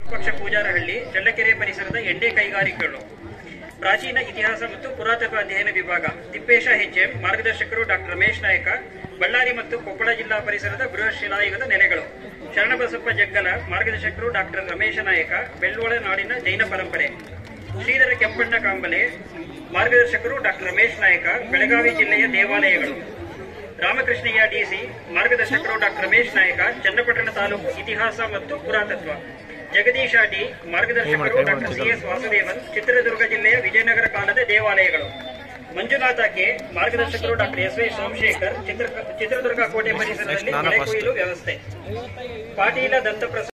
ಪಕ್ಷ ಪೂಜಾರಹಳ್ಳಿ ಚಳ್ಳಕೆರೆ ಪರಿಸರದ ಎಣ್ಣೆ ಕೈಗಾರಿಕೆಗಳು ಪ್ರಾಚೀನ ಇತಿಹಾಸ ಮತ್ತು ಪುರಾತತ್ವ ಅಧ್ಯಯನ ವಿಭಾಗ ತಿಪ್ಪೇಶ ಎಚ್ಎಂ ಮಾರ್ಗದರ್ಶಕರು ಡಾಕ್ಟರ್ ರಮೇಶ್ ನಾಯಕ ಬಳ್ಳಾರಿ ಮತ್ತು ಕೊಪ್ಪಳ ಜಿಲ್ಲಾ ಪರಿಸರದ ಬೃಹತ್ ಶಿಲಾಯುಗದ ನೆಲೆಗಳು ಶರಣಬಸಪ್ಪ ಜಗ್ಗಲ ಮಾರ್ಗದರ್ಶಕರು ಡಾಕ್ಟರ್ ರಮೇಶ ನಾಯಕ ಬೆಳ್ಳುವಳ ನಾಡಿನ ಜೈನ ಪರಂಪರೆ ಶ್ರೀಧರ ಕೆಂಪಣ್ಣ ಕಾಂಬಲೆ ಮಾರ್ಗದರ್ಶಕರು ಡಾಕ್ಟರ್ ರಮೇಶ್ ನಾಯಕ ಬೆಳಗಾವಿ ಜಿಲ್ಲೆಯ ದೇವಾಲಯಗಳು ರಾಮಕೃಷ್ಣಯ್ಯ ಡಿಸಿ ಮಾರ್ಗದರ್ಶಕರು ಡಾಕ್ಟರ್ ರಮೇಶ್ ನಾಯಕ ಚನ್ನಪಟ್ಟಣ ತಾಲೂಕು ಇತಿಹಾಸ ಮತ್ತು ಪುರಾತತ್ವ ಜಗದೀಶ ಡಿ ಮಾರ್ಗದರ್ಶಕರು doctor C S Vasudevan Chitradurga ಜಿಲ್ಲೆಯ ವಿಜಯನಗರ ಕಾಲದ ದೇವಾಲಯಗಳು ಮಂಜುನಾಥ ಕೆ ಮಾರ್ಗದರ್ಶಕರು ಡಾಕ್ಟರ್ ಎಸ್ ವೈ ಸೋಮಶೇಖರ್ ಚಿತ್ರ ಚಿತ್ರದುರ್ಗ ಕೋಟೆ ಪರಿಸರದಲ್ಲಿ ಮಳೆ ಕೊಯ್ಲು ವ್ಯವಸ್ಥೆ ಪಾಟೀಲ ದತ್ತಪ್ರಸಾದ್